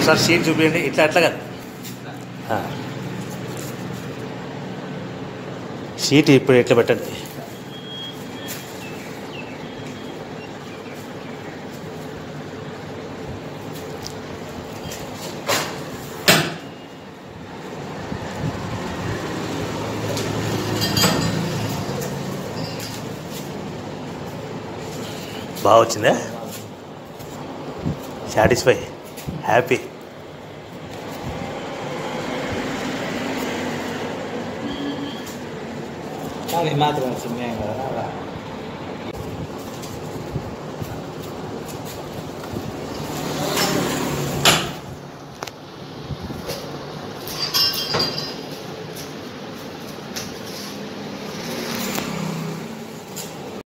ఒకసారి షీట్ చూపించండి ఇట్లా అట్లా కాదు ఆ. షీట్ ఇప్పుడు ఎట్లా పెట్టండి బాగా వచ్చిందా సాటిస్ఫై హ్యాపీ కానీ మాత్రం చిన్న కదా